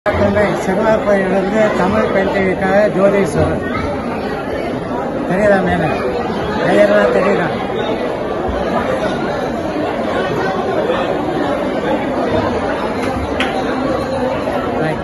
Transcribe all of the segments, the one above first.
சென்னை சிறுவார்பையிலிருந்து தமிழ் பெண் டிவிக்காக ஜோதீஸ்வரர் தெரியுதா மேல பெயர்னா தெரியுதா ரைட்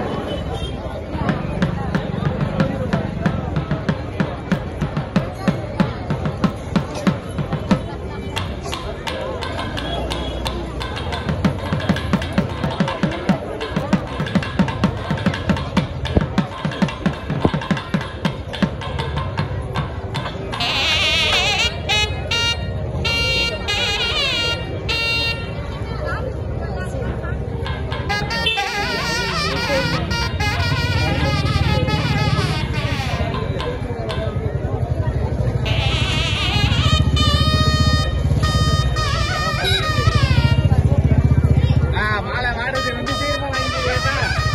மாலை வாடகை வந்து சீக்கிரமா வாங்கிட்டு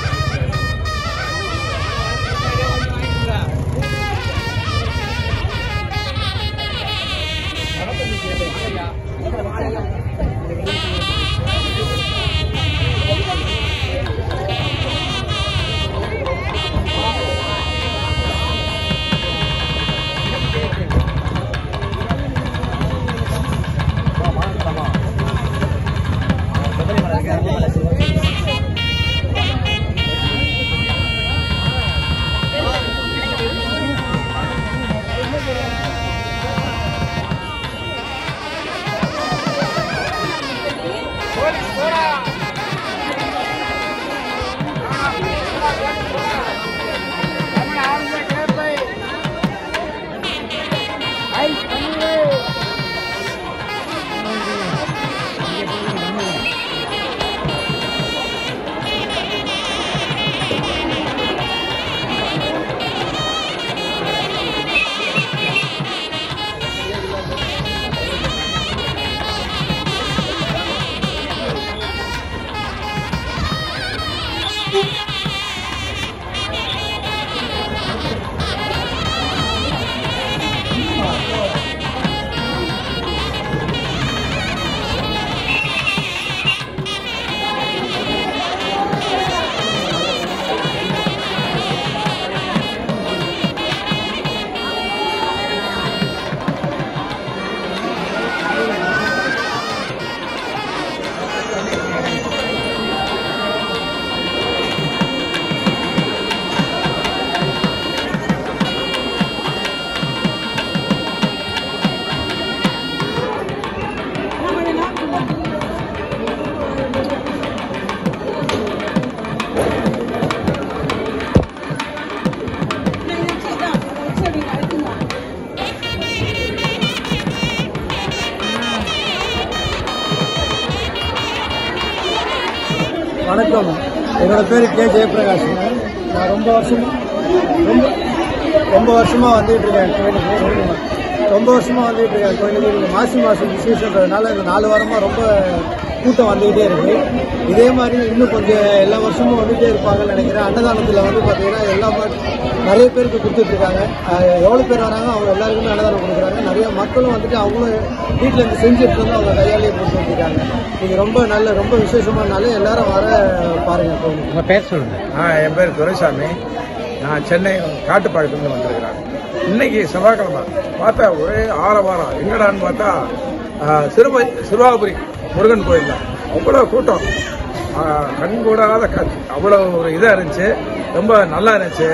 வணக்கம் என்னோட பேர் கே ஜெயபிரகாஷ் நான் ரொம்ப வருஷமா ரொம்ப ரொம்ப வருஷமா வந்துட்டு இருக்கேன் கோயிலுக்கு ரொம்ப வருஷமா வந்துட்டு இருக்கேன் கோயிலுக்கு இந்த மாசி மாசம் விசேஷன்றதுனால இந்த நாலு வாரமா ரொம்ப கூட்டம் வந்துகிட்டே இருக்கு இதே மாதிரி இன்னும் கொஞ்சம் எல்லா வருஷமும் வந்துட்டே இருப்பாங்கன்னு நினைக்கிறேன் அன்னதானத்தில் வந்து பார்த்தீங்கன்னா எல்லா மா- நிறைய பேருக்கு கொடுத்துட்டு இருக்காங்க அஹ் எவ்வளவு பேர் வராங்க அவங்க எல்லாருக்குமே அன்னதானம் கொடுக்குறாங்க நிறைய மக்களும் வந்துட்டு அவங்களும் வீட்டில் இருந்து செஞ்சுட்டு வந்து அவங்க கையாலேயே கொடுத்துட்டு இருக்காங்க இது ரொம்ப நல்ல ரொம்ப விசேஷமான நாள் எல்லாரும் வர பாருங்க கோயிலுக்கு உங்க பேர் சொல்லுங்க ஆ என் பேர் துரைசாமி நான் சென்னை காட்டுப்பாக்கத்துலேருந்து வந்திருக்கிறேன் இன்னைக்கு செவ்வாய்க்கிழமை பார்த்தா ஒரே ஆரவாரம் எங்கடான்னு பார்த்தா ஆ, சிறுவை சிறுவாபுரி முருகன் கோயில் தான் அவ்வளோ கூட்டம் ஆ, கண் கூடாத காட்சி அவ்வளோ ஒரு இதாக இருந்துச்சு ரொம்ப நல்லா இருந்துச்சு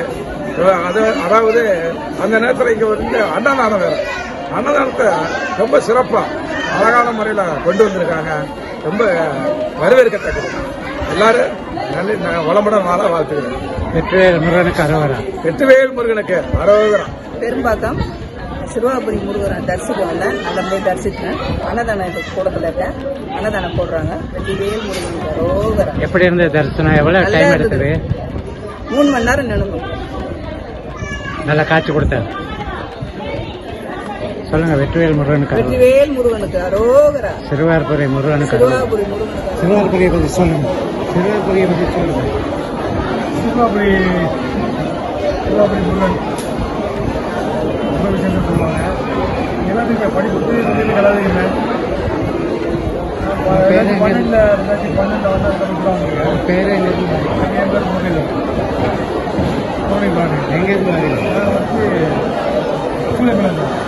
அது அதாவது அந்த நேரத்தில் இங்கே வந்து அன்னதானம் வேறு அன்னதானத்தை ரொம்ப சிறப்பாக அழகான முறையில் கொண்டு வந்திருக்காங்க ரொம்ப வரவேற்கத்தக்கது எல்லாரும் நல்ல வளமுடன் வாழ வாழ்த்துக்கிறேன் வெற்றிவேல் முருகனுக்கு அரோகரா வெற்றிவேல் முருகனுக்கு அரோகரம் பெரும்பாக்கம் சிறுவாபுரி முருகரை தரிசிக்க வந்தேன் நல்லபடியாக தரிசித்தேன் அன்னதானம் இப்போ கூடத்தில் இருக்கேன் அன்னதானம் போடுறாங்க வெற்றிவேல் முருகனுக்கு ரோகரம் எப்படி இருந்தது தரிசனம் எவ்வளவு நல்லா டைம் இருந்தது. எடுத்தது மூணு மணி நேரம் நினைவு நல்ல காட்சி கொடுத்தாரு சொல்லுங்க வெற்றிவேல் முருகனுக்கு அரோகரா. வெற்றிவேல் முருகனுக்கு அரோகரா சிறுவார்புரை முருகனுக்கு அரோகரா. சிறுவாபுரி முருகனுக்கு அரோகரா. சிறுவார்புரியை பற்றி சொல்லுங்க சிறுவார்புரியை பற்றி சொல்லுங்க சிறுவாபுரி சிறுவாபுரி முருகன் ரொம்ப விசேஷம் சொல்லுவாங்க எல்லாத்துக்கும் படிப்பு எல்லாத்துக்குமே ரெண்டாயிரத்தி பன்னெண்டுல ரெண்டாயிரத்தி பன்னெண்டுல வந்து அதுக்கப்புறம் வந்திருக்கேன் உங்க பேரு எங்க இருந்து என் பேர் முருகன் போனி பாருங்க எங்க இருந்து வரீங்க நான் வந்து சூளைமேலம் தான்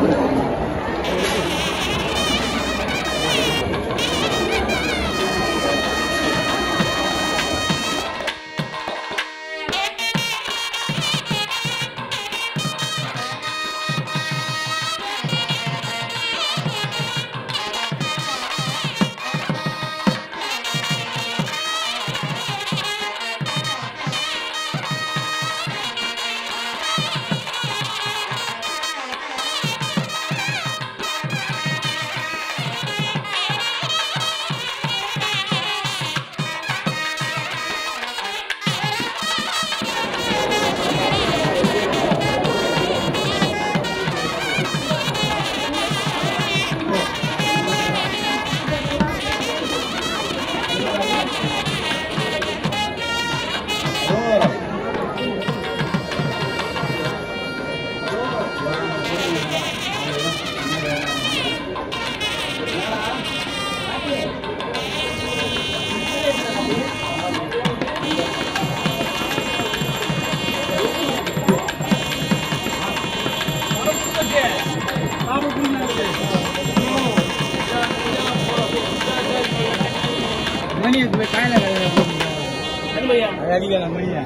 மணி காயில அடிக்கலாம் மணியா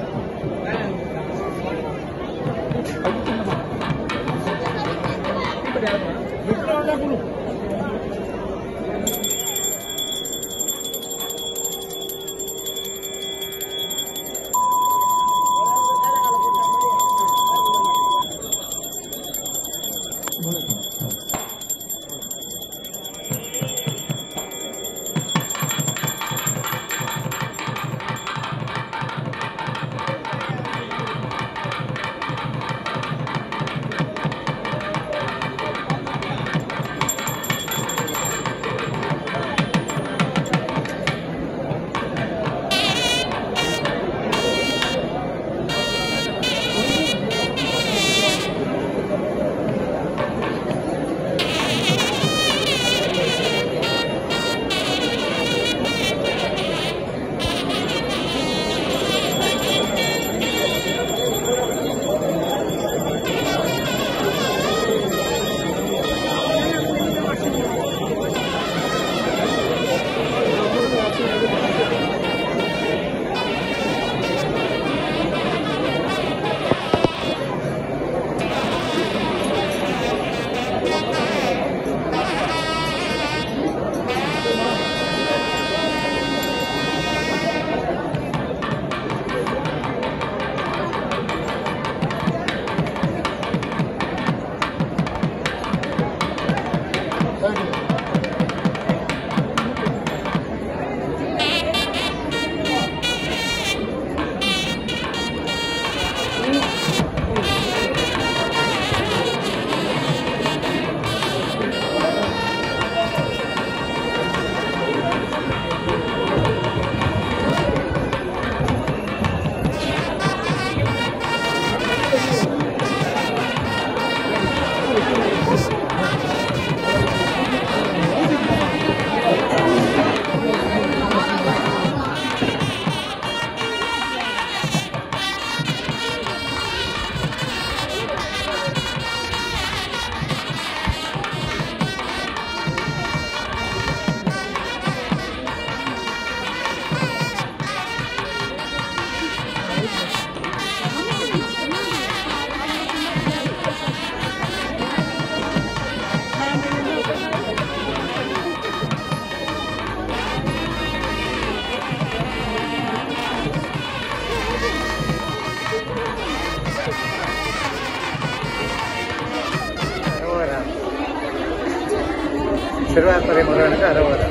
அரோகரா சிறுவாத்துறை முருகனுக்கு அரோகரா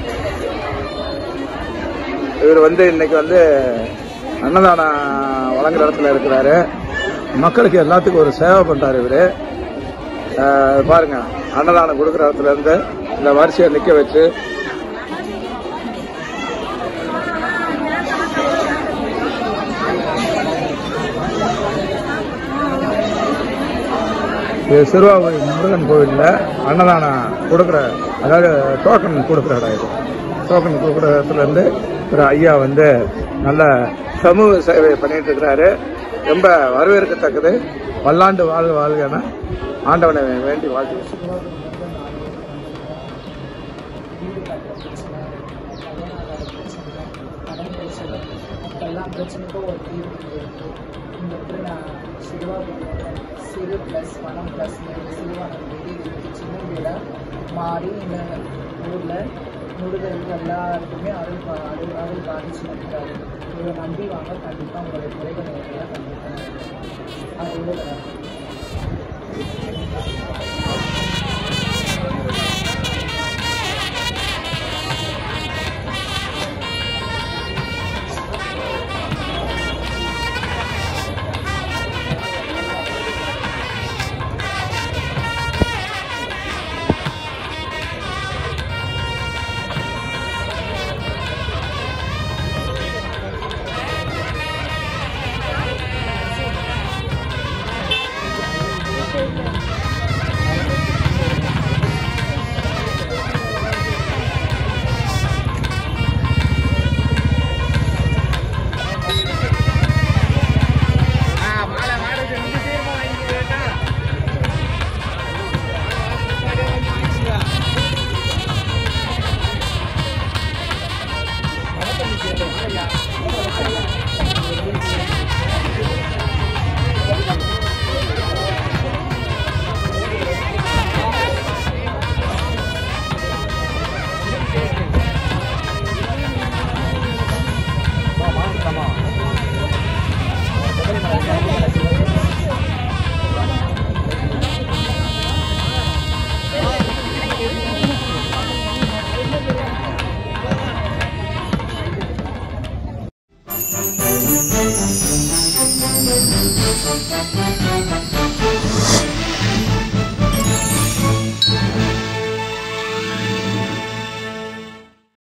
இவர் வந்து இன்னைக்கு வந்து அன்னதானம் வழங்குற இடத்துல இருக்கிறாரு மக்களுக்கு எல்லாத்துக்கும் ஒரு சேவை பண்றாரு இவரு அஹ் பாருங்க அன்னதானம் கொடுக்குற இடத்துல இருந்து இந்த வரிசையை நிக்க வச்சு இது சிறுவாபுரி முருகன் கோவிலில் அன்னதானம் கொடுக்குற அதாவது டோக்கன் கொடுக்குற இடம் இது டோக்கன் கொடுக்குறதுலேருந்து ஒரு ஐயா வந்து நல்ல சமூக சேவை பண்ணிட்டு இருக்கிறாரு ரொம்ப வரவேற்கத்தக்கது பல்லாண்டு வாழ்க வாழ்கன ஆண்டவனை வேண்டி வாழ்த்து எல்லா பிரச்சனைக்கும் ஒரு தீர்வு இருக்கு இந்த இடத்துல நான் சிறுவா சிறு ப்ளஸ் பணம் ப்ளஸ் சிறுவான வீடு இருக்கு சின்ன வீடாக மாறி இந்த ஊரில் முருகருக்கு எல்லாருக்குமே அருள் பா- அருள் அருள் பாதிச்சு நிற்கிறாரு இதை நம்பி வாங்க கண்டிப்பாக உங்களுடைய குறைகளை எல்லாம் கண்டிப்பாக அது உள்ள Thank